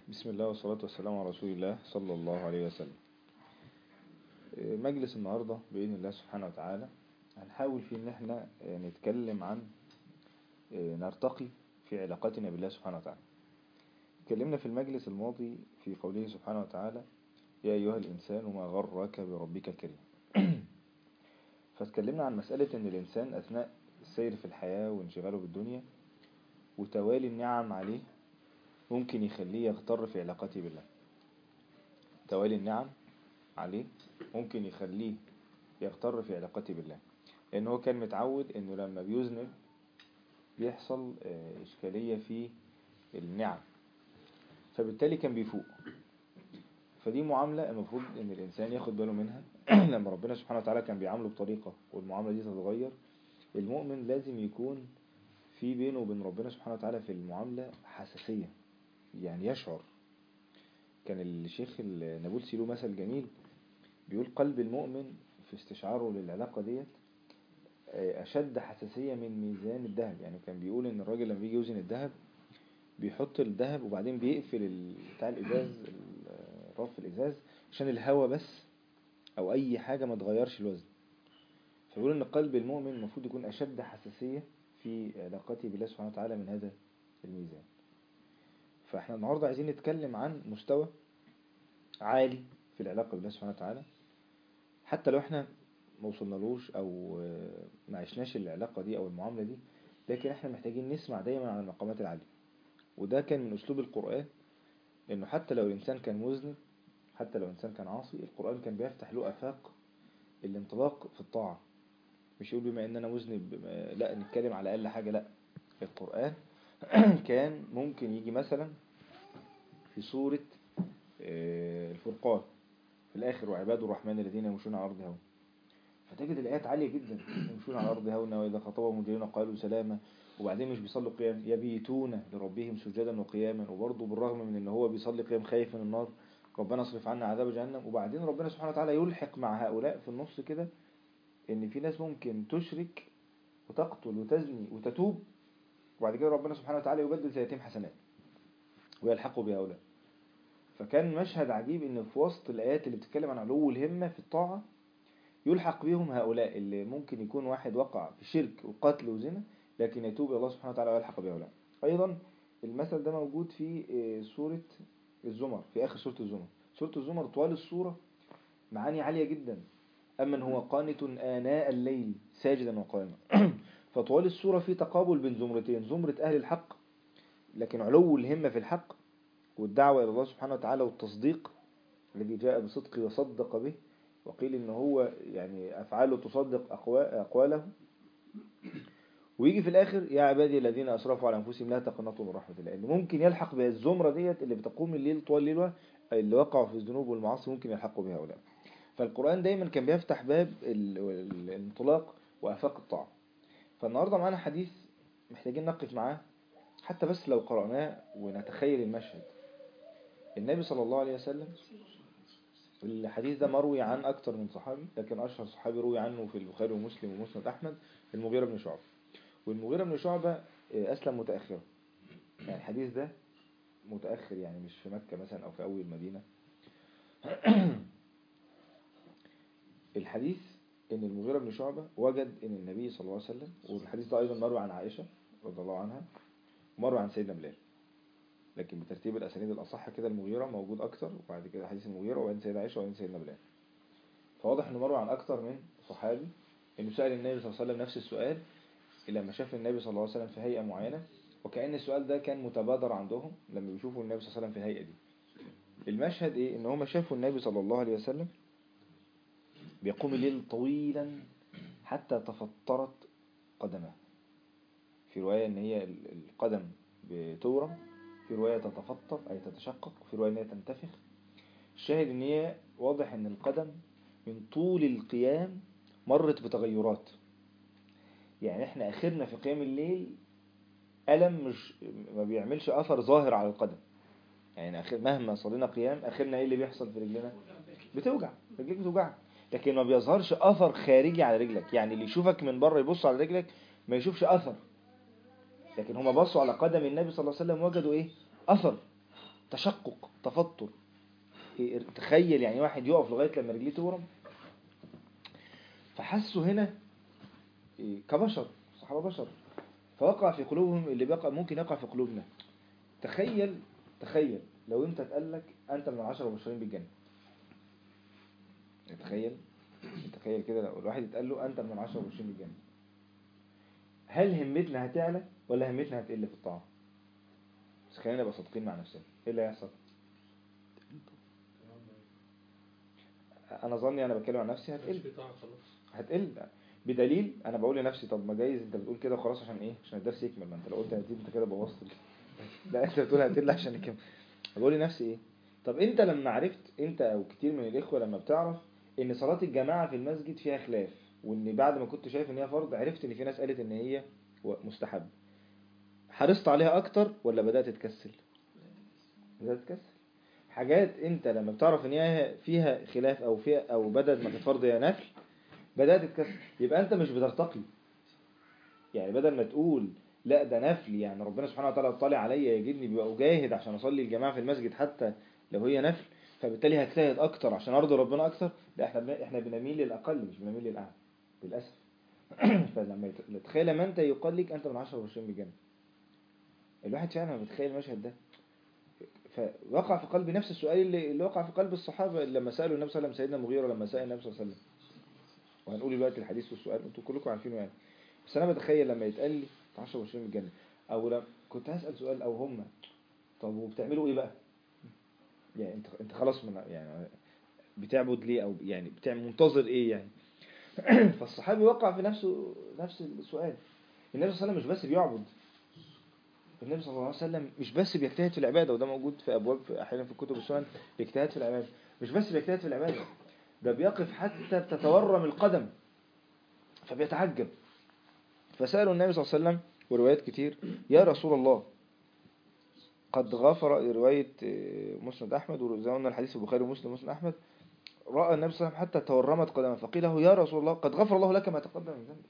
بسم الله والصلاة والسلام على رسول الله صلى الله عليه وسلم مجلس النهاردة بإذن الله سبحانه وتعالى هنحاول فيه ان احنا نتكلم عن نرتقي في علاقتنا بالله سبحانه وتعالى اتكلمنا في المجلس الماضي في قوله سبحانه وتعالى يا أيها الإنسان ما غرك بربك الكريم فاتكلمنا عن مسألة ان الإنسان أثناء السير في الحياة وانشغاله بالدنيا وتوالي النعم عليه ممكن يخليه يغتر في علاقته بالله توالي النعم عليه ممكن يخليه يغتر في علاقته بالله لأنه هو كان متعود أنه لما بيذنب بيحصل إشكالية في النعم فبالتالي كان بيفوق فدي معاملة المفروض أن الإنسان ياخد باله منها لما ربنا سبحانه وتعالى كان بيعامله بطريقة والمعاملة دي تتغير المؤمن لازم يكون في بينه وبين ربنا سبحانه وتعالى في المعاملة حساسية يعني يشعر كان الشيخ النابلسي له مثل جميل بيقول قلب المؤمن في استشعاره للعلاقة ديت أشد حساسية من ميزان الذهب يعني كان بيقول إن الراجل لما بيجي يوزن الذهب بيحط الذهب وبعدين بيقفل بتاع الإزاز رف الإزاز عشان الهواء بس أو أي حاجة ما تغيرش الوزن فبيقول إن قلب المؤمن المفروض يكون أشد حساسية في علاقته بالله سبحانه وتعالى من هذا الميزان فاحنا النهاردة عايزين نتكلم عن مستوى عالي في العلاقة بالله سبحانه وتعالى حتى لو احنا ما وصلنالوش او ما عشناش العلاقة دي او المعاملة دي لكن احنا محتاجين نسمع دايما عن المقامات العالية وده كان من اسلوب القرآن انه حتى لو الانسان كان مذنب حتى لو الانسان كان عاصي القرآن كان بيفتح له افاق الانطلاق في الطاعة مش يقول بما ان انا مذنب لا نتكلم على اقل حاجة لا القرآن كان ممكن يجي مثلا في سورة الفرقان في الآخر وعباد الرحمن الذين يمشون على الأرض هون فتجد الآيات عالية جدا يمشون على الأرض هون وإذا خطبهم الجاهلون قالوا سلاما وبعدين مش بيصلوا قيام يبيتون لربهم سجدا وقياما وبرضه بالرغم من ان هو بيصلي قيام خايف من النار ربنا اصرف عنا عذاب جهنم وبعدين ربنا سبحانه وتعالى يلحق مع هؤلاء في النص كده ان في ناس ممكن تشرك وتقتل وتزني وتتوب وبعد كده ربنا سبحانه وتعالى يبدل سيئاتهم حسنات ويلحقوا بهؤلاء فكان مشهد عجيب ان في وسط الايات اللي بتتكلم عن علو الهمة في الطاعة يلحق بهم هؤلاء اللي ممكن يكون واحد وقع في شرك وقتل وزنا لكن يتوب الى الله سبحانه وتعالى ويلحق بهؤلاء ايضا المثل ده موجود في سورة الزمر في اخر سورة الزمر سورة الزمر طوال السورة معاني عالية جدا أمن هو قانت آناء الليل ساجدا وقائما فطوال السورة في تقابل بين زمرتين زمرة أهل الحق لكن علو الهمة في الحق والدعوة إلى الله سبحانه وتعالى والتصديق الذي جاء بصدق وصدق به وقيل إن هو يعني أفعاله تصدق أقواله ويجي في الآخر يا عبادي الذين أسرفوا على أنفسهم لا تقنطوا من رحمة الله لأنه ممكن يلحق بها الزمرة ديت اللي بتقوم الليل طوال الليل اللي وقعوا في الذنوب والمعاصي ممكن يلحقوا بها هؤلاء فالقرآن دايما كان بيفتح باب الانطلاق وآفاق الطاعة فالنهاردة معانا حديث محتاجين نقف معاه حتى بس لو قرأناه ونتخيل المشهد النبي صلى الله عليه وسلم الحديث ده مروي عن أكثر من صحابي لكن أشهر صحابي روي عنه في البخاري ومسلم ومسند أحمد المغيرة بن شعبة والمغيرة بن شعبة أسلم متأخرا يعني الحديث ده متأخر يعني مش في مكة مثلا أو في أول مدينة الحديث ان المغيرة بن شعبة وجد ان النبي صلى الله عليه وسلم والحديث ده ايضا مروي عن عائشة رضي الله عنها ومروي عن سيدنا بلال لكن بترتيب الاسانيد الاصح كده المغيرة موجود اكتر وبعد كده حديث المغيرة وبعدين سيدنا عائشة وبعدين سيدنا بلال فواضح انه مروي عن اكتر من صحابي انه سأل النبي صلى الله عليه وسلم نفس السؤال لما شاف النبي صلى الله عليه وسلم في هيئة معينة وكأن السؤال ده كان متبادر عندهم لما بيشوفوا النبي صلى الله عليه وسلم في الهيئة دي المشهد ايه ان هم شافوا النبي صلى الله عليه وسلم بيقوم الليل طويلا حتى تفطرت قدمه في رواية ان هي القدم بتورم في رواية تتفطر اي تتشقق في رواية ان هي تنتفخ الشاهد ان هي واضح ان القدم من طول القيام مرت بتغيرات يعني احنا اخرنا في قيام الليل ألم مش ما بيعملش أثر ظاهر على القدم يعني أخر مهما صلينا قيام اخرنا ايه اللي بيحصل في رجلنا بتوجع رجلك بتوجعك لكن ما بيظهرش اثر خارجي على رجلك يعني اللي يشوفك من بره يبص على رجلك ما يشوفش اثر لكن هما بصوا على قدم النبي صلى الله عليه وسلم وجدوا ايه اثر تشقق تفطر إيه، تخيل يعني واحد يقف لغاية لما رجليه تورم فحسوا هنا إيه، كبشر صحابة بشر فوقع في قلوبهم اللي بقى ممكن يقع في قلوبنا تخيل تخيل لو انت اتقال لك انت من العشرة المبشرين بالجنة تخيل تخيل كده لو الواحد يتقال له انت من العشرة المبشرين بالجنة هل همتنا هتعلى ولا همتنا هتقل في الطاعة بس خلينا نبقى صادقين مع نفسنا ايه اللي هيحصل انا ظني انا بتكلم عن نفسي هتقل في طاعة خلاص هتقل بدليل انا بقول لنفسي طب ما جايز انت بتقول كده خلاص عشان ايه عشان الدرس يكمل ما انت لو قلت هتقل انت كده بوظت ال- لا انت بتقول هتقل عشان يكمل بقول لنفسي ايه طب انت لما عرفت انت او كتير من الاخوه لما بتعرف ان صلاه الجماعه في المسجد فيها خلاف وان بعد ما كنت شايف ان هي فرض عرفت ان في ناس قالت ان هي مستحب حرصت عليها اكتر ولا بدات تكسل بدات تكسل حاجات انت لما بتعرف ان هي فيها خلاف او فيها او بدل ما كانت فرض هي نفل بدات تتكسر يبقى انت مش بترتقي يعني بدل ما تقول لا ده نفل يعني ربنا سبحانه وتعالى اطلع عليا يجدني بيبقى اجاهد عشان اصلي الجماعه في المسجد حتى لو هي نفل فبالتالي هجتهد اكتر عشان ارضي ربنا اكتر لا احنا بن- احنا بنميل للاقل مش بنميل للاعلى للاسف فلما يت- تخيل لما انت يقال لك انت من 10 مبشرين بالجنه الواحد فعلا لما بيتخيل المشهد ده فوقع في قلبي نفس السؤال اللي, اللي وقع في قلب الصحابة لما سألوا النبي صلى الله عليه وسلم سيدنا مغيرة لما سأل النبي صلى الله عليه وسلم وهنقول دلوقتي الحديث والسؤال انتوا كلكم عارفينه يعني بس انا بتخيل لما يتقال لي 10 مبشرين بالجنة او لما كنت هسأل سؤال او هم طب وبتعملوا ايه بقى يعني انت انت خلاص من يعني بتعبد ليه او يعني بتعمل منتظر ايه يعني فالصحابي وقع في نفسه نفس السؤال النبي صلى الله عليه وسلم مش بس بيعبد النبي صلى الله عليه وسلم مش بس بيجتهد في العبادة وده موجود في أبواب في أحيانا في كتب السنن الاجتهاد في العبادة مش بس بيجتهد في العبادة ده بيقف حتى تتورم القدم فبيتعجب فسألوا النبي صلى الله عليه وسلم وروايات كتير يا رسول الله قد غفر رواية آه، مسند أحمد وزي ما قلنا الحديث في البخاري ومسلم ومسند أحمد رأى النبي صلى الله عليه وسلم حتى تورمت قدمه فقيل له يا رسول الله قد غفر الله لك ما تقدم من ذنبك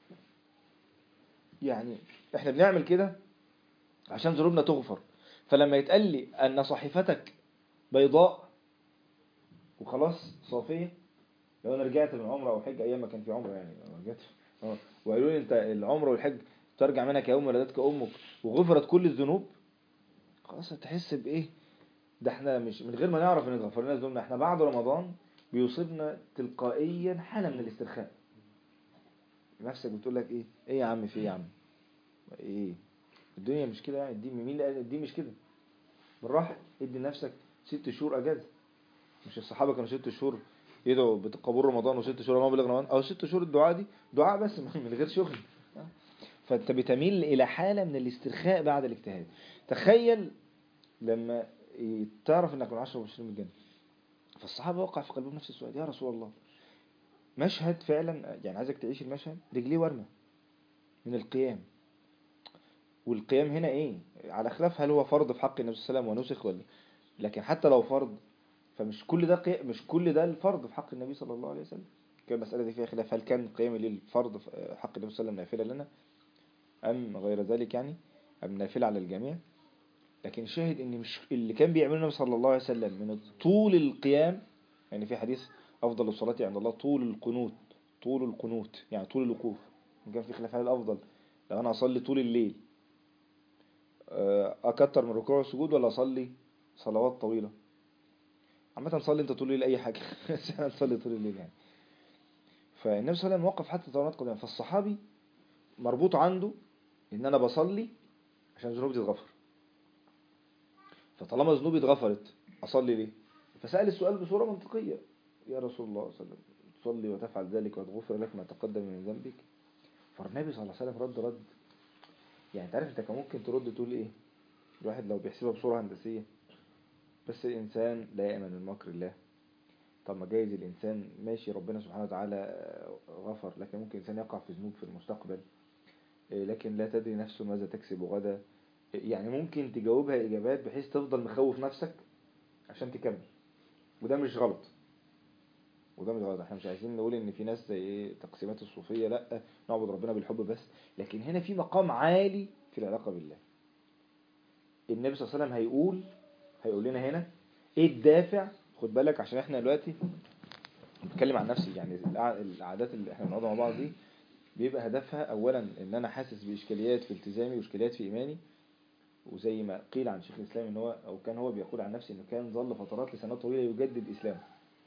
يعني احنا بنعمل كده عشان ذنوبنا تغفر فلما يتقال لي ان صحيفتك بيضاء وخلاص صافية لو انا رجعت من عمره او حج ايام ما كان في عمره يعني لو رجعت اه وقالوا لي انت العمره والحج ترجع منك يوم ولدتك امك وغفرت كل الذنوب خلاص هتحس بايه ده احنا مش من غير ما نعرف ان اتغفر لنا ذنوبنا احنا بعد رمضان بيصيبنا تلقائيا حالة من الاسترخاء نفسك بتقول لك ايه ايه يا عم في ايه يا عم ايه الدنيا مش كده يعني الدين مين اللي قال الدين مش كده بالراحه ادي لنفسك ست شهور اجازه مش الصحابه كانوا ست شهور يدعوا بقبول رمضان وست شهور ما بلغ رمضان او ست شهور الدعاء دي دعاء بس من غير شغل فانت بتميل الى حاله من الاسترخاء بعد الاجتهاد تخيل لما تعرف انك من 10 و20 من الجنه فالصحابه وقع في قلبهم نفس السؤال يا رسول الله مشهد فعلا يعني عايزك تعيش المشهد رجليه ورمه من القيام والقيام هنا ايه على خلاف هل هو فرض في حق النبي صلى الله عليه وسلم ونسخ ولا لكن حتى لو فرض فمش كل ده قي... مش كل ده الفرض في حق النبي صلى الله عليه وسلم كان المسألة دي فيها خلاف هل كان قيام الليل فرض في حق النبي صلى الله عليه وسلم نافلة لنا أم غير ذلك يعني أم نافلة على الجميع لكن شاهد ان مش اللي كان بيعمله النبي صلى الله عليه وسلم من طول القيام يعني في حديث أفضل الصلاة عند الله طول القنوت طول القنوت يعني طول الوقوف كان في خلاف هل الأفضل لو أنا أصلي طول الليل أكتر من ركوع والسجود ولا أصلي صلوات طويلة عامة صلي أنت طول الليل أي حاجة بس أنا تصلي طول الليل يعني فالنبي صلى الله عليه وسلم وقف حتى طولات قدام فالصحابي مربوط عنده إن أنا بصلي عشان ذنوبي تتغفر فطالما ذنوبي اتغفرت أصلي ليه فسأل السؤال بصورة منطقية يا رسول الله صلى الله عليه وسلم تصلي وتفعل ذلك وتغفر لك ما تقدم من ذنبك فالنبي صلى الله عليه وسلم رد رد يعني تعرف انت كان ممكن ترد تقول ايه الواحد لو بيحسبها بصورة هندسية بس الإنسان لا يأمن من مكر الله طب ما جايز الإنسان ماشي ربنا سبحانه وتعالى غفر لكن ممكن الإنسان يقع في ذنوب في المستقبل لكن لا تدري نفسه ماذا تكسب غدا يعني ممكن تجاوبها إجابات بحيث تفضل مخوف نفسك عشان تكمل وده مش غلط وده مش غلط احنا مش عايزين نقول ان في ناس زي ايه تقسيمات الصوفية لا نعبد ربنا بالحب بس لكن هنا في مقام عالي في العلاقة بالله النبي صلى الله عليه وسلم هيقول هيقول لنا هنا ايه الدافع خد بالك عشان احنا دلوقتي بتكلم عن نفسي يعني القع- القعدات اللي احنا بنقعدها مع بعض دي بيبقى هدفها اولا ان انا حاسس باشكاليات في التزامي واشكاليات في ايماني وزي ما قيل عن شيخ الاسلام ان هو او كان هو بيقول عن نفسه انه كان ظل فترات لسنوات طويله يجدد اسلامه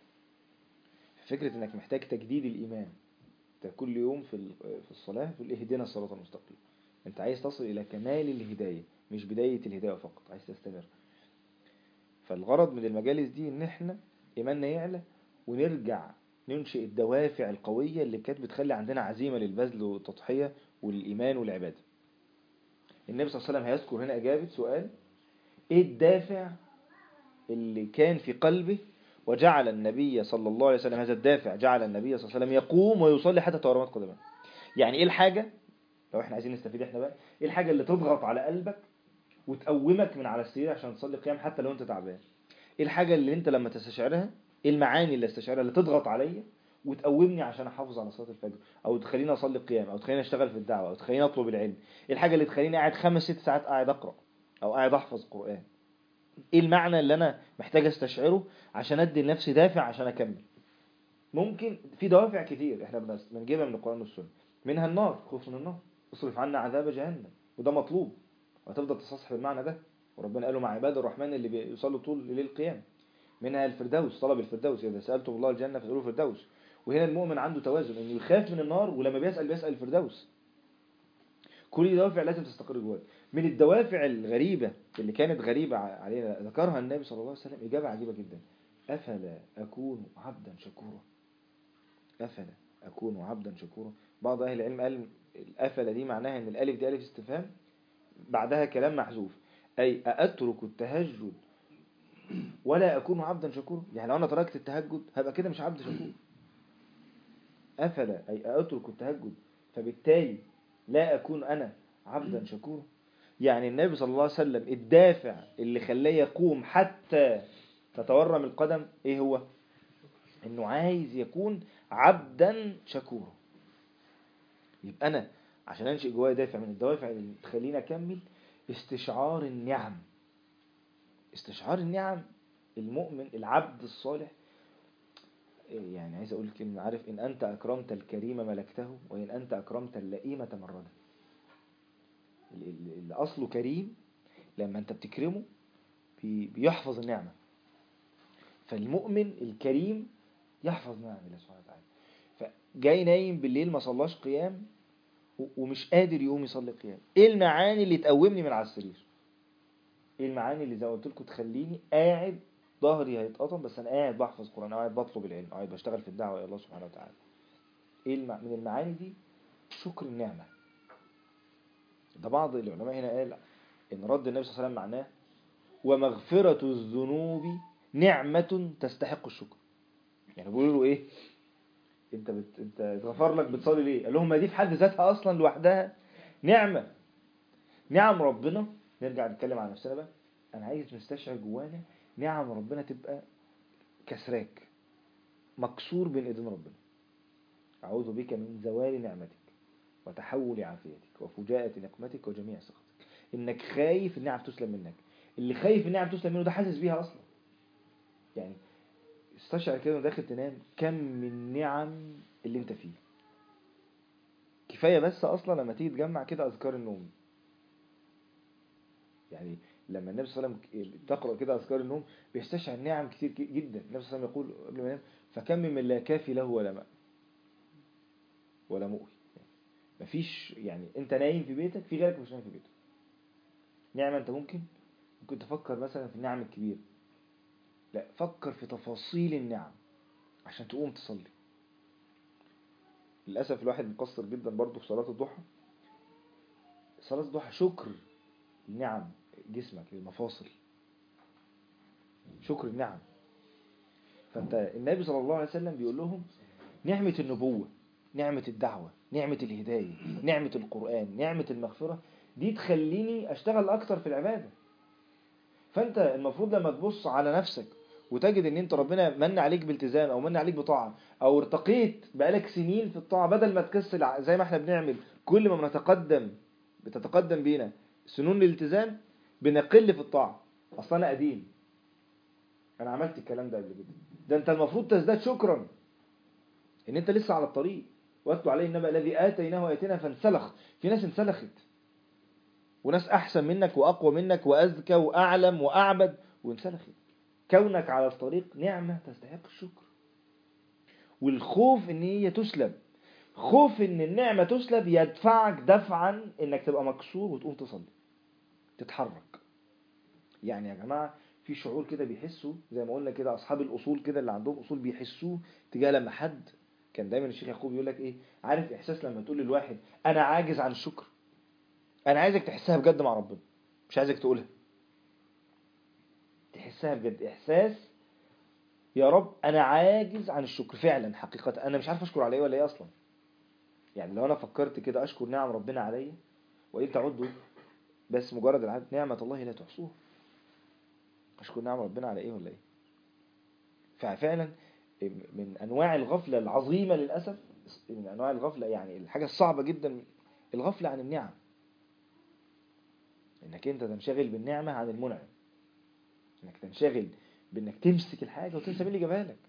فكره انك محتاج تجديد الايمان انت كل يوم في ال- في الصلاه تقول اهدنا الصراط المستقيم انت عايز تصل الى كمال الهدايه مش بدايه الهدايه فقط عايز تستمر فالغرض من المجالس دي ان احنا ايماننا يعلى ونرجع ننشئ الدوافع القوية اللي كانت بتخلي عندنا عزيمة للبذل والتضحية والإيمان والعبادة النبي صلى الله عليه وسلم هيذكر هنا إجابة سؤال إيه الدافع اللي كان في قلبه وجعل النبي صلى الله عليه وسلم هذا الدافع جعل النبي صلى الله عليه وسلم يقوم ويصلي حتى تورمات قدمه يعني إيه الحاجة لو إحنا عايزين نستفيد إحنا بقى إيه الحاجة اللي تضغط على قلبك وتقومك من على السرير عشان تصلي قيام حتى لو أنت تعبان ايه الحاجة اللي انت لما تستشعرها ايه المعاني اللي استشعرها اللي تضغط عليا وتقومني عشان احافظ على صلاة الفجر او تخليني اصلي قيام او تخليني اشتغل في الدعوة او تخليني اطلب العلم ايه الحاجة اللي تخليني قاعد خمس ست ساعات قاعد اقرأ او قاعد احفظ قرآن ايه المعنى اللي انا محتاج استشعره عشان ادي لنفسي دافع عشان اكمل ممكن في دوافع كتير احنا بنس- بنجيبها من القرآن والسنة منها النار خوف من النار اصرف عنا عذاب جهنم وده مطلوب وهتفضل تصحح المعنى ده وربنا قاله مع عباد الرحمن اللي بيصلوا طول الليل القيام منها الفردوس طلب الفردوس إذا سألتم الله الجنة فاسألوه الفردوس وهنا المؤمن عنده توازن انه يخاف من النار ولما بيسأل بيسأل الفردوس كل دي دوافع لازم تستقر جواك من الدوافع الغريبة اللي كانت غريبة ع- علينا ذكرها النبي صلى الله عليه وسلم إجابة عجيبة جدا أفلا أكون عبدا شكورا أفلا أكون عبدا شكورا بعض أهل العلم قال الأفلا دي معناها إن الألف دي ألف استفهام بعدها كلام محذوف أي أترك التهجد ولا أكون عبدا شكورا يعني لو أنا تركت التهجد هبقى كده مش عبد شكور أفلا أي أترك التهجد فبالتالي لا أكون أنا عبدا شكورا يعني النبي صلى الله عليه وسلم الدافع اللي خلاه يقوم حتى تتورم القدم إيه هو إنه عايز يكون عبدا شكورا يبقى أنا عشان أنشئ جوايا دافع من الدوافع اللي تخليني أكمل استشعار النعم استشعار النعم المؤمن العبد الصالح يعني عايز اقول كلمة عارف ان انت اكرمت الكريم ملكته وان انت اكرمت اللئيم تمرده ال- ال- اللي اصله كريم لما انت بتكرمه بي- بيحفظ النعمة فالمؤمن الكريم يحفظ نعم الله سبحانه وتعالى فجاي نايم بالليل ما صلاش قيام و- ومش قادر يقوم يصلي قيام ايه المعاني اللي تقومني من على السرير ايه المعاني اللي زي ما قلت لكم تخليني قاعد ظهري هيتقطم بس انا قاعد بحفظ قرآن قاعد بطلب العلم قاعد بشتغل في الدعوة الى الله سبحانه وتعالى ايه الم... من المعاني دي شكر النعمة ده بعض العلماء هنا قال ان رد النبي صلى الله عليه وسلم معناه ومغفرة الذنوب نعمة تستحق الشكر يعني بيقولوا له ايه انت بت... انت اتغفر لك بتصلي ليه قال لهم ما دي في حد ذاتها اصلا لوحدها نعمة نعم ربنا نرجع نتكلم عن نفسنا بقى انا عايز نستشعر جوانا نعم ربنا تبقى كسراك مكسور بين ايدين ربنا اعوذ بك من زوال نعمتك وتحول عافيتك وفجاءة نقمتك وجميع سخطك انك خايف النعم تسلم منك اللي خايف النعم تسلم منه ده حاسس بيها اصلا يعني استشعر كده وأنت داخل تنام كم من نعم اللي انت فيه كفاية بس اصلا لما تيجي تجمع كده اذكار النوم يعني لما النبي صلى الله عليه وسلم تقرأ كده أذكار النوم بيستشعر نعم كتير جدا النبي صلى الله عليه وسلم يقول قبل ما ينام فكم من لا كافي له ولا ماء ولا مؤوي مفيش يعني انت نايم في بيتك في غيرك مش نايم في بيته نعمة انت ممكن ممكن تفكر مثلا في النعم الكبيرة لا فكر في تفاصيل النعم عشان تقوم تصلي للأسف الواحد مقصر جدا برضه في صلاة الضحى صلاة الضحى شكر النعم جسمك للمفاصل شكر النعم فانت النبي صلى الله عليه وسلم بيقول لهم نعمة النبوة نعمة الدعوة نعمة الهداية نعمة القرآن نعمة المغفرة دي تخليني اشتغل اكتر في العبادة فانت المفروض لما تبص على نفسك وتجد ان انت ربنا من عليك بالتزام او من عليك بطاعة او ارتقيت بقالك سنين في الطاعة بدل ما تكسل ع- زي ما احنا بنعمل كل ما بنتقدم بتتقدم بينا سنون الالتزام بنقل في الطاعة اصلا انا قديم انا عملت الكلام ده قبل كده ده انت المفروض تزداد شكرا ان انت لسه على الطريق واتلو عليه النبأ الذي اتيناه اياتنا فانسلخ في ناس انسلخت وناس احسن منك واقوى منك واذكى واعلم واعبد وانسلخت كونك على الطريق نعمة تستحق الشكر والخوف ان هي تسلب خوف ان النعمة تسلب يدفعك دفعا انك تبقى مكسور وتقوم تصلي تتحرك يعني يا جماعة في شعور كده بيحسوا زي ما قلنا كده اصحاب الاصول كده اللي عندهم اصول بيحسوه تجاه لما حد كان دايما الشيخ يعقوب يقول لك ايه عارف احساس لما تقول للواحد انا عاجز عن الشكر انا عايزك تحسها بجد مع ربنا مش عايزك تقولها تحسها بجد احساس يا رب انا عاجز عن الشكر فعلا حقيقة انا مش عارف اشكر على ايه ولا ايه اصلا يعني لو انا فكرت كده اشكر نعم ربنا عليا وان تعدوا بس مجرد العدد نعمة الله لا تحصوها اشكر نعم ربنا على ايه ولا ايه ففعلا من انواع الغفلة العظيمة للأسف من انواع الغفلة يعني الحاجة الصعبة جدا الغفلة عن النعم انك انت تنشغل بالنعمة عن المنعم انك تنشغل بانك تمسك الحاجة وتنسى مين اللي جابها لك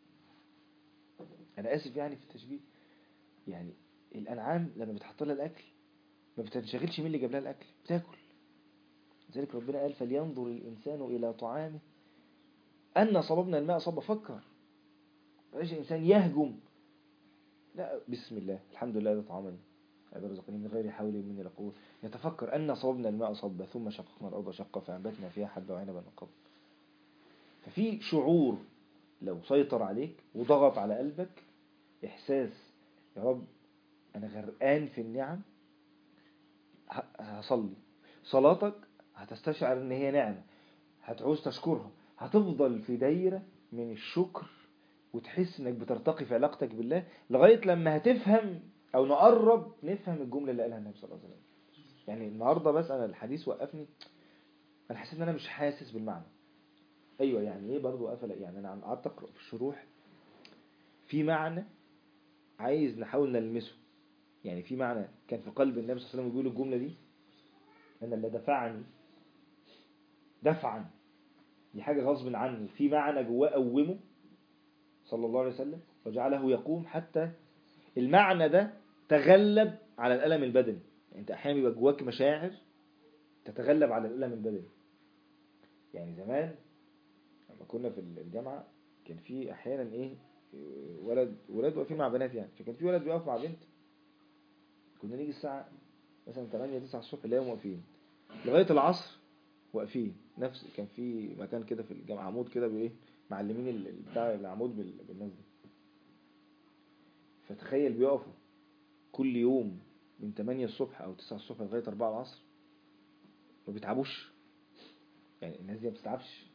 انا اسف يعني في التشبيه يعني الانعام لما بتحط لها الاكل ما بتنشغلش مين اللي جاب لها الاكل بتاكل لذلك ربنا قال فلينظر الانسان الى طعامه ان صببنا الماء صب فكر بلاش الانسان يهجم لا بسم الله الحمد لله ده طعامنا هذا رزقني من غير حول مني ولا قوه يتفكر ان صببنا الماء صبا ثم شققنا الارض شقا فانبتنا فيها حبا وعنبا وقضبا ففي شعور لو سيطر عليك وضغط على قلبك إحساس يا رب أنا غرقان في النعم هصلي صلاتك هتستشعر ان هي نعمة هتعوز تشكرها هتفضل في دايرة من الشكر وتحس انك بترتقي في علاقتك بالله لغاية لما هتفهم او نقرب نفهم الجملة اللي قالها النبي صلى الله عليه وسلم يعني النهاردة بس انا الحديث وقفني انا حسيت ان انا مش حاسس بالمعنى ايوه يعني ايه برضو قفل يعني انا قعدت اقرا في الشروح في معنى عايز نحاول نلمسه يعني في معنى كان في قلب النبي صلى الله عليه وسلم بيقول الجمله دي انا اللي دفعني دفعا دي حاجه غصب عني في معنى جواه قومه صلى الله عليه وسلم وجعله يقوم حتى المعنى ده تغلب على الالم البدني يعني انت احيانا بيبقى جواك مشاعر تتغلب على الالم البدني يعني زمان لما كنا في الجامعة كان في احيانا ايه ولد ولاد واقفين مع بنات يعني فكان في ولد بيقف مع بنت كنا نيجي الساعة مثلا 8 9 الصبح نلاقيهم واقفين لغاية العصر واقفين نفس كان في مكان كده في الجامعة عمود كده بايه معلمين بتاع العمود بالناس دي فتخيل بيقفوا كل يوم من 8 الصبح او 9 الصبح لغاية 4 العصر ما بيتعبوش يعني الناس دي ما بتتعبش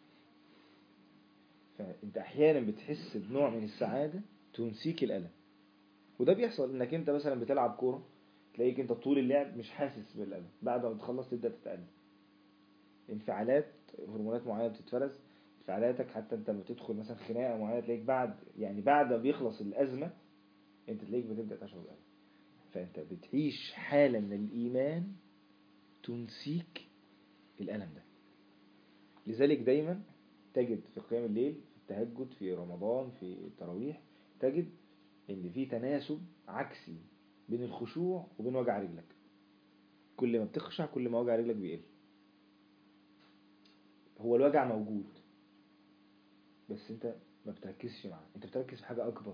فانت احيانا بتحس بنوع من السعادة تنسيك الألم وده بيحصل انك انت مثلا بتلعب كورة تلاقيك انت طول اللعب مش حاسس بالألم بعد ما تخلص تبدأ تتألم انفعالات هرمونات معينة بتتفرز انفعالاتك حتى انت لما تدخل مثلا خناقة معينة تلاقيك بعد يعني بعد ما بيخلص الأزمة انت تلاقيك بتبدأ تشعر بالألم فانت بتعيش حالة من الإيمان تنسيك الألم ده لذلك دايما تجد في قيام الليل في التهجد في رمضان في التراويح تجد ان في تناسب عكسي بين الخشوع وبين وجع رجلك كل ما بتخشع كل ما وجع رجلك بيقل هو الوجع موجود بس انت ما بتركزش معاه انت بتركز في حاجة اكبر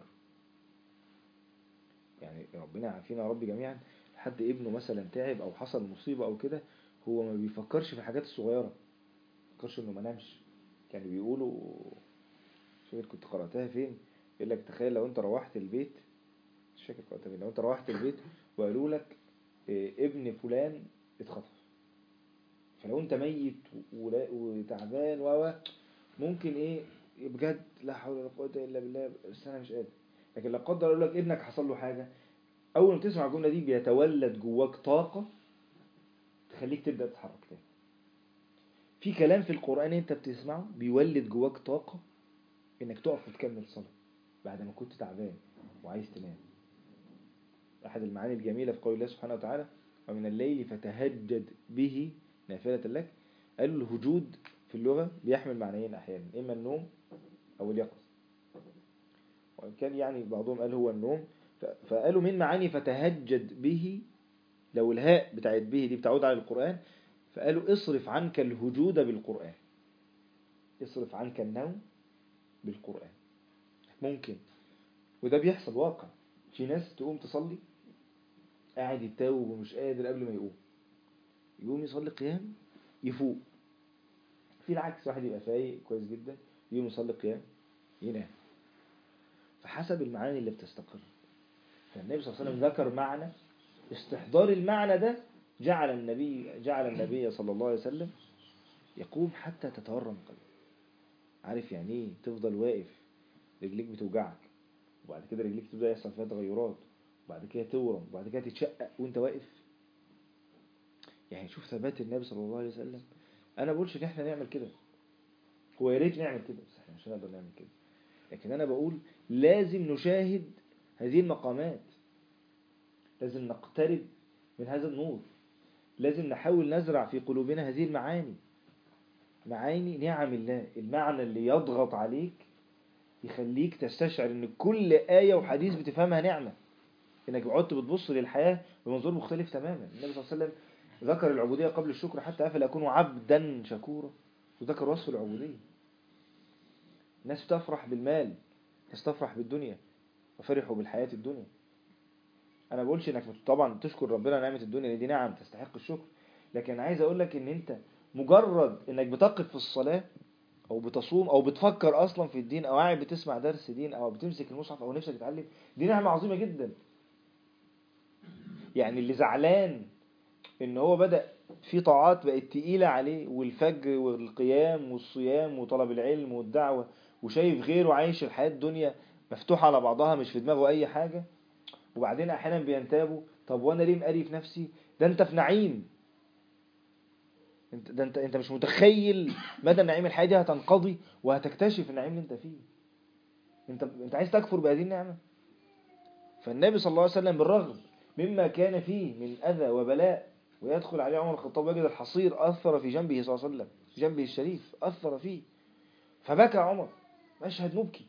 يعني ربنا عارفين يا رب جميعا حد ابنه مثلا تعب او حصل مصيبة او كده هو ما بيفكرش في الحاجات الصغيرة ما بيفكرش انه ما نامش كانوا بيقولوا مش فاكر كنت قرأتها فين يقول لك تخيل لو انت روحت البيت مش فاكر قرأتها فين لو انت روحت البيت وقالوا لك اه ابن فلان اتخطف فلو انت ميت وتعبان و ممكن ايه بجد لا حول ولا قوه الا بالله بس انا مش قادر لكن لا قدر يقول لك ابنك حصل له حاجه اول ما تسمع الجمله دي بيتولد جواك طاقه تخليك تبدا تتحرك تاني في كلام في القرآن انت بتسمعه بيولد جواك طاقة انك تقف وتكمل صلاة بعد ما كنت تعبان وعايز تنام احد المعاني الجميلة في قول الله سبحانه وتعالى ومن الليل فتهجد به نافلة لك قالوا الهجود في اللغة بيحمل معنيين أحيانا إما النوم أو اليقظة وإن كان يعني بعضهم قال هو النوم ف- فقالوا من معاني فتهجد به لو الهاء بتاعت به دي بتعود على القرآن فقالوا اصرف عنك الهجود بالقرآن اصرف عنك النوم بالقرآن ممكن وده بيحصل واقع في ناس تقوم تصلي قاعد يتاوب ومش قادر قبل ما يقوم يقوم يصلي قيام يفوق في العكس واحد يبقى فايق كويس جدا يقوم يصلي قيام ينام فحسب المعاني اللي بتستقر فالنبي صلى الله عليه وسلم ذكر معنى استحضار المعنى ده جعل النبي جعل النبي صلى الله عليه وسلم يقوم حتى تتورم قلبه عارف يعني ايه تفضل واقف رجليك بتوجعك وبعد كده رجليك تبدا يحصل فيها تغيرات وبعد كده تورم وبعد كده تتشقق وانت واقف يعني شوف ثبات النبي صلى الله عليه وسلم انا بقولش ان احنا نعمل كده هو يا ريت نعمل كده بس احنا مش هنقدر نعمل كده لكن انا بقول لازم نشاهد هذه المقامات لازم نقترب من هذا النور لازم نحاول نزرع في قلوبنا هذه المعاني معاني نعم الله المعنى اللي يضغط عليك يخليك تستشعر ان كل آية وحديث بتفهمها نعمة انك قعدت بتبص للحياة بمنظور مختلف تماما النبي صلى الله عليه وسلم ذكر العبودية قبل الشكر حتى أفلا أكون عبدا شكورا وذكر وصف العبودية الناس بتفرح بالمال الناس تفرح بالدنيا وفرحوا بالحياة الدنيا أنا بقولش إنك طبعا تشكر ربنا نعمة الدنيا دي نعم تستحق الشكر لكن أنا عايز أقول لك إن أنت مجرد إنك بتقف في الصلاة أو بتصوم أو بتفكر أصلا في الدين أو قاعد بتسمع درس دين أو بتمسك المصحف أو نفسك تتعلم دي نعمة عظيمة جدا يعني اللي زعلان ان هو بدأ في طاعات بقت تقيلة عليه والفجر والقيام والصيام وطلب العلم والدعوة وشايف غيره عايش الحياة الدنيا مفتوحة على بعضها مش في دماغه اي حاجة وبعدين احيانا بينتابوا طب وانا ليه مقري في نفسي ده انت في نعيم انت ده انت انت مش متخيل مدى النعيم الحياة دي هتنقضي وهتكتشف النعيم اللي انت فيه انت انت عايز تكفر بهذه النعمة فالنبي صلى الله عليه وسلم بالرغم مما كان فيه من أذى وبلاء ويدخل عليه عمر الخطاب ويجد الحصير أثر في جنبه صلى الله عليه وسلم في جنبه الشريف أثر فيه فبكى عمر مشهد مبكي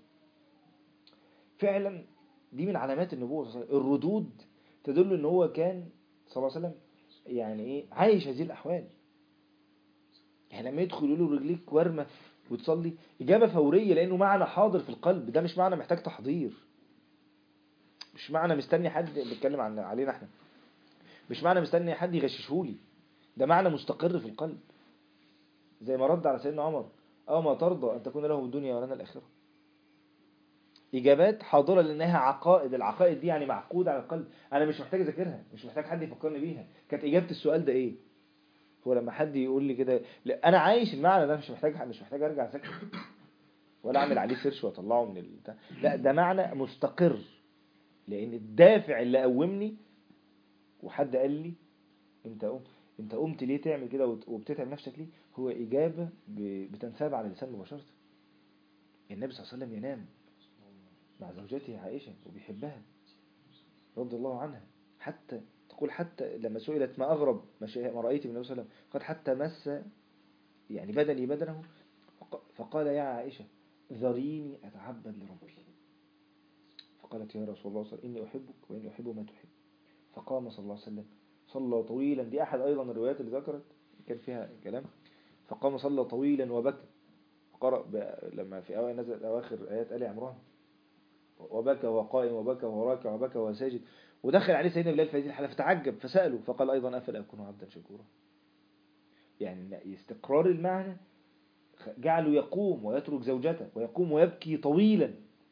فعلا دي من علامات النبوة صلى الله عليه وسلم الردود تدل ان هو كان صلى الله عليه وسلم يعني ايه عايش هذه الأحوال يعني لما يدخل يقول له رجليك ورمة وتصلي إجابة فورية لأنه معنى حاضر في القلب ده مش معنى محتاج تحضير مش معنى مستني حد بيتكلم عن علينا احنا مش معنى مستني حد يغششهولي ده معنى مستقر في القلب زي ما رد على سيدنا عمر أو ما ترضى أن تكون له الدنيا ولنا الآخرة إجابات حاضرة لأنها عقائد العقائد دي يعني معقودة على القلب أنا مش محتاج أذاكرها مش محتاج حد يفكرني بيها كانت إجابة السؤال ده إيه هو لما حد يقول لي كده لا أنا عايش المعنى ده مش محتاج مش محتاج أرجع أذاكر ولا أعمل عليه سيرش وأطلعه من ال... لا ده معنى مستقر لأن الدافع اللي قومني وحد قال لي أنت قمت أنت قمت ليه تعمل كده وبتتعب نفسك ليه هو إجابة بتنساب على اللسان مباشرة النبي صلى الله عليه وسلم ينام مع زوجته عائشة وبيحبها رضي الله عنها حتى تقول حتى لما سئلت ما أغرب ما, ما رأيت من النبي صلى الله عليه وسلم قد حتى مس يعني بدني بدنه فقال يا عائشة ذريني أتعبد لربي فقالت يا رسول الله صلى إني أحبك وإني أحب ما تحب فقام صلى الله عليه وسلم صلى طويلا دي أحد أيضا الروايات اللي ذكرت كان فيها كلام فقام صلى طويلا وبكى قرأ لما في أوائل نزل أواخر آيات آل عمران وبكى وقائم وبكى وراكع وبكى وساجد ودخل عليه سيدنا بلال في هذه الحالة فتعجب فسأله فقال أيضا أفلا أكون عبدا شكورا يعني استقرار المعنى جعله يقوم ويترك زوجته ويقوم ويبكي طويلا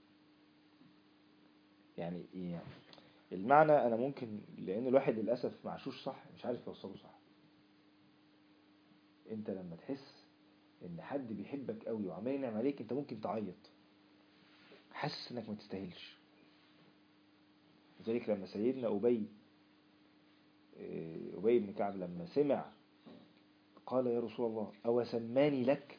يعني يعني المعنى أنا ممكن لأن الواحد للأسف معشوش صح مش عارف يوصله صح أنت لما تحس إن حد بيحبك قوي وعمال ينعم عليك أنت ممكن تعيط حاسس إنك ما تستاهلش لذلك لما سيدنا أبي أبي بن كعب لما سمع قال يا رسول الله أو سماني لك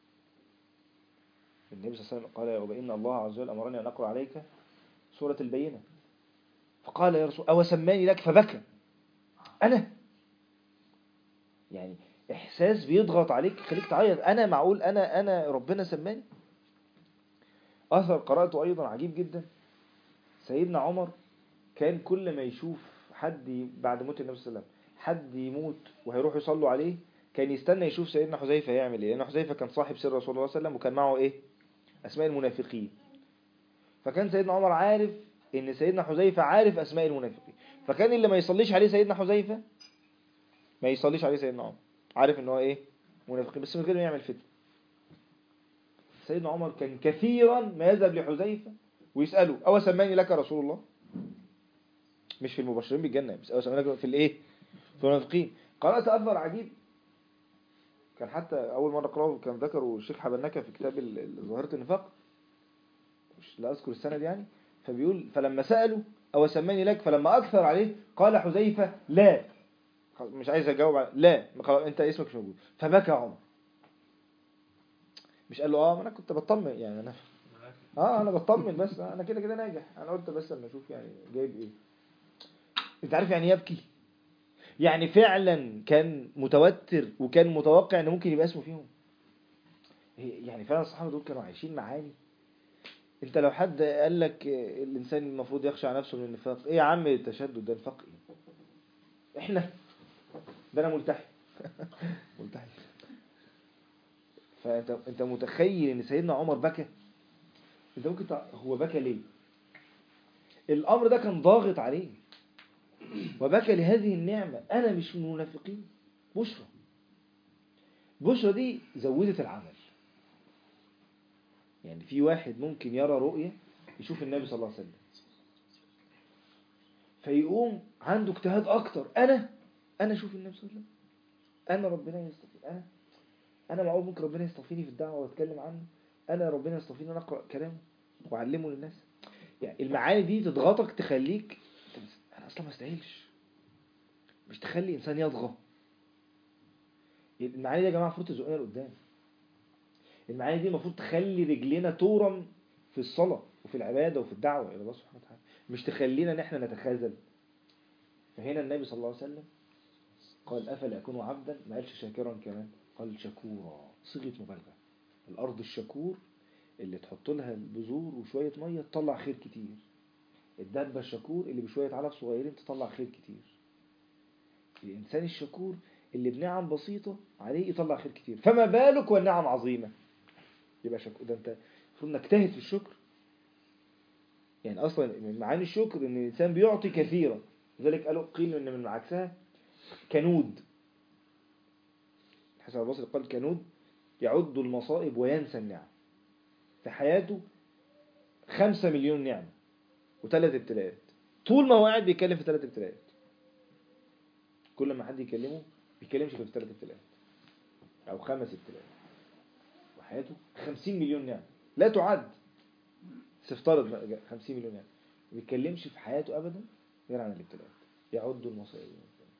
النبي صلى الله عليه وسلم قال يا أبي إن الله عز وجل أمرني أن أقرأ عليك سورة البينة فقال يا رسول أو سماني لك فبكى أنا يعني احساس بيضغط عليك يخليك تعيط انا معقول انا انا ربنا سماني اثر قراته ايضا عجيب جدا سيدنا عمر كان كل ما يشوف حد بعد موت النبي صلى الله عليه وسلم حد يموت وهيروحوا يصلوا عليه كان يستنى يشوف سيدنا حذيفه يعمل ايه لان حذيفه كان صاحب سر رسول الله صلى الله عليه وسلم وكان معه ايه اسماء المنافقين فكان سيدنا عمر عارف ان سيدنا حذيفه عارف اسماء المنافقين فكان اللي ما يصليش عليه سيدنا حذيفه ما يصليش عليه سيدنا عمر عارف ان هو ايه منافقين بس من غير ما يعمل فتنه سيدنا عمر كان كثيرا ما يذهب لحذيفه ويساله او سماني لك رسول الله مش في المبشرين بالجنه بس او سماني لك في الايه في المنافقين قرات اثر عجيب كان حتى اول مره اقراه كان ذكره الشيخ حبنكه في كتاب ظاهره النفاق مش لا اذكر السند يعني فبيقول فلما سالوا او سماني لك فلما اكثر عليه قال حذيفه لا مش عايز اجاوب على لا خلاص انت اسمك مش موجود فبكى عمر مش قال له اه ما انا كنت بطمن يعني انا اه انا بطمن بس انا كده كده ناجح انا قلت بس اما اشوف يعني جايب ايه انت عارف يعني يبكي يعني فعلا كان متوتر وكان متوقع ان ممكن يبقى اسمه فيهم يعني فعلا الصحابه دول كانوا عايشين معاني انت لو حد قال لك الانسان المفروض يخشى على نفسه من النفاق ايه يا عم التشدد ده نفاق ايه احنا ده انا ملتحي ملتحي فانت انت متخيل ان سيدنا عمر بكى انت ممكن تع... هو بكى ليه الامر ده كان ضاغط عليه وبكى لهذه النعمة انا مش من المنافقين بشرى بشرى دي زودت العمل يعني في واحد ممكن يرى رؤية يشوف النبي صلى الله عليه وسلم فيقوم عنده اجتهاد اكتر انا انا اشوف النبي صلى الله عليه وسلم انا ربنا يستفيد انا انا معقول ممكن ربنا يستضيفني في الدعوه واتكلم عنه انا ربنا يستضيفني انا اقرا كلامه واعلمه للناس يعني المعاني دي تضغطك تخليك انا اصلا ما استاهلش مش تخلي انسان يطغى المعاني دي يا جماعه المفروض تزقنا لقدام المعاني دي المفروض تخلي رجلنا تورم في الصلاه وفي العباده وفي الدعوه الى الله سبحانه وتعالى مش تخلينا ان احنا نتخاذل فهنا النبي صلى الله عليه وسلم قال افلا اكون عبدا ما قالش شاكرا كمان قال شكورا صيغه مبالغه الارض الشكور اللي تحط لها البذور وشويه ميه تطلع خير كتير الدابه الشكور اللي بشويه علف صغيرين تطلع خير كتير الانسان الشكور اللي بنعم بسيطه عليه يطلع خير كتير فما بالك والنعم عظيمه يبقى شكور ده انت المفروض نجتهد في الشكر يعني اصلا من معاني الشكر ان الانسان بيعطي كثيرا لذلك قالوا قيل ان من عكسها كنود حسن البصري قال كنود يعد المصائب وينسى النعم في حياته خمسة مليون نعمة وثلاث ابتلاءات طول ما هو قاعد بيتكلم في ثلاث ابتلاءات كل ما حد يكلمه بيتكلمش في ثلاث ابتلاءات او خمس ابتلاءات وحياته خمسين مليون نعمة لا تعد سفترض خمسين مليون نعمة ما بيتكلمش في حياته ابدا غير عن الابتلاءات يعد المصائب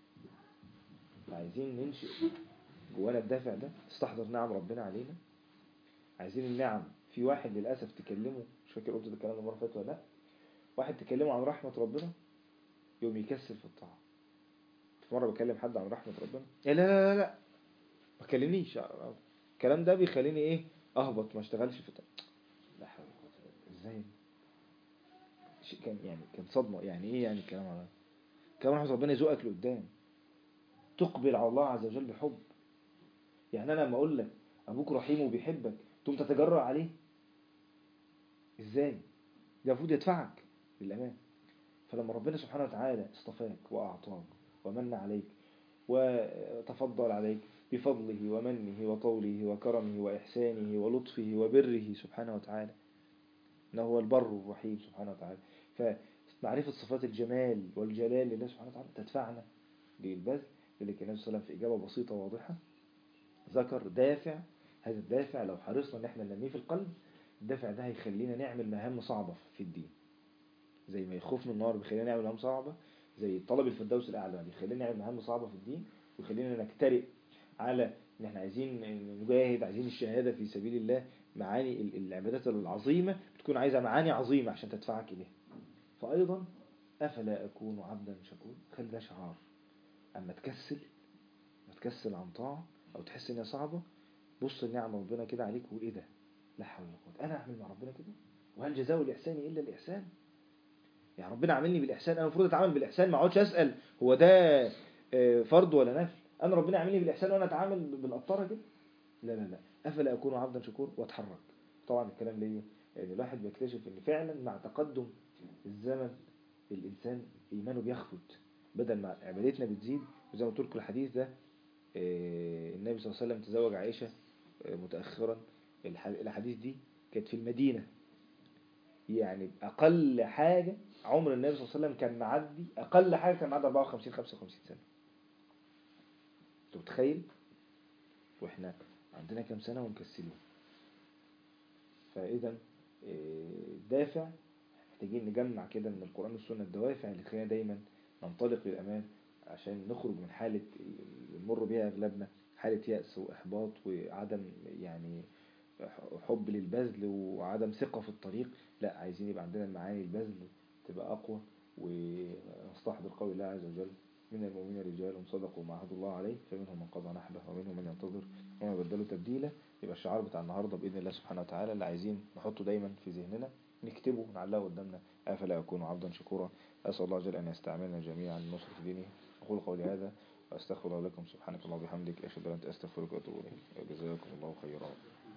عايزين ننشئ جوانا الدافع ده تستحضر نعم ربنا علينا عايزين النعم في واحد للأسف تكلمه مش فاكر قلت ده الكلام المرة اللي فاتت ولا لا واحد تكلمه عن رحمة ربنا يوم يكسل في الطاعة في مرة بكلم حد عن رحمة ربنا يا لا لا لا لا ما كلمنيش الكلام ده بيخليني ايه اهبط ما اشتغلش في الطاعة لا حول ولا قوة ازاي شيء كان يعني كان صدمة يعني ايه يعني الكلام على كلام رحمة ربنا يزوقك لقدام تقبل على الله عز وجل بحب يعني انا لما اقول لك ابوك رحيم وبيحبك تقوم تتجرأ عليه ازاي ده المفروض يدفعك للامان فلما ربنا سبحانه وتعالى اصطفاك واعطاك ومن عليك وتفضل عليك بفضله ومنه وطوله وكرمه وإحسانه ولطفه وبره سبحانه وتعالى إنه هو البر الرحيم سبحانه وتعالى فمعرفة صفات الجمال والجلال لله سبحانه وتعالى تدفعنا للبذل لذلك النبي صلى الله عليه وسلم في إجابة بسيطة واضحة ذكر دافع هذا الدافع لو حرصنا ان احنا ننميه في القلب الدافع ده هيخلينا نعمل مهام صعبة في الدين زي ما يخوف من النار بيخلينا نعمل مهام صعبة زي طلب الفردوس الأعلى بيخلينا نعمل مهام صعبة في الدين ويخلينا نجترئ على ان احنا عايزين نجاهد عايزين الشهادة في سبيل الله معاني العبادات العظيمة بتكون عايزة معاني عظيمة عشان تدفعك إليها فأيضا أفلا أكون عبدا شكور خلي ده شعار أما تكسل ما تكسل عن طاعة او تحس انها صعبة بص النعم ربنا كده عليك وقول ايه ده لا حول ولا قوة انا اعمل مع ربنا كده وهل جزاء الاحسان الا الاحسان يعني ربنا عاملني بالاحسان انا المفروض اتعامل بالاحسان ما اقعدش اسال هو ده آه، فرض ولا نفل انا ربنا عاملني بالاحسان وانا اتعامل بالقطاره كده لا لا لا افلا اكون عبدا شكور واتحرك طبعا الكلام ليه يعني الواحد بيكتشف ان فعلا مع تقدم الزمن الانسان ايمانه بيخفت بدل ما عبادتنا بتزيد وزي ما قلت لكم الحديث ده آه، النبي صلى الله عليه وسلم تزوج عائشه آه، متاخرا الح- الاحاديث دي كانت في المدينه يعني اقل حاجه عمر النبي صلى الله عليه وسلم كان معدي اقل حاجه كان معدي 54 55 سنه انت متخيل واحنا عندنا كام سنه ومكسلين فاذا آه، دافع محتاجين نجمع كده من القران والسنه الدوافع اللي تخلينا دايما ننطلق للامام عشان نخرج من حاله اللي بنمر بيها اغلبنا حاله يأس واحباط وعدم يعني حب للبذل وعدم ثقة في الطريق لا عايزين يبقى عندنا المعاني البذل تبقى أقوى ونستحضر قول الله عز وجل من المؤمنين رجال صدقوا ما عهد الله عليه فمنهم من قضى نحبه ومنهم من ينتظر وما بدلوا تبديلا يبقى الشعار بتاع النهارده بإذن الله سبحانه وتعالى اللي عايزين نحطه دايما في ذهننا نكتبه ونعلقه قدامنا أفلا أكون عبدا شكورا أسأل الله جل أن يستعملنا جميعا لنصرة دينه أقول قولي هذا وأستغفر الله لكم سبحانك اللهم وبحمدك أشهد أن لا إله إلا أنت أستغفرك وأتوب إليك جزاكم الله خيرا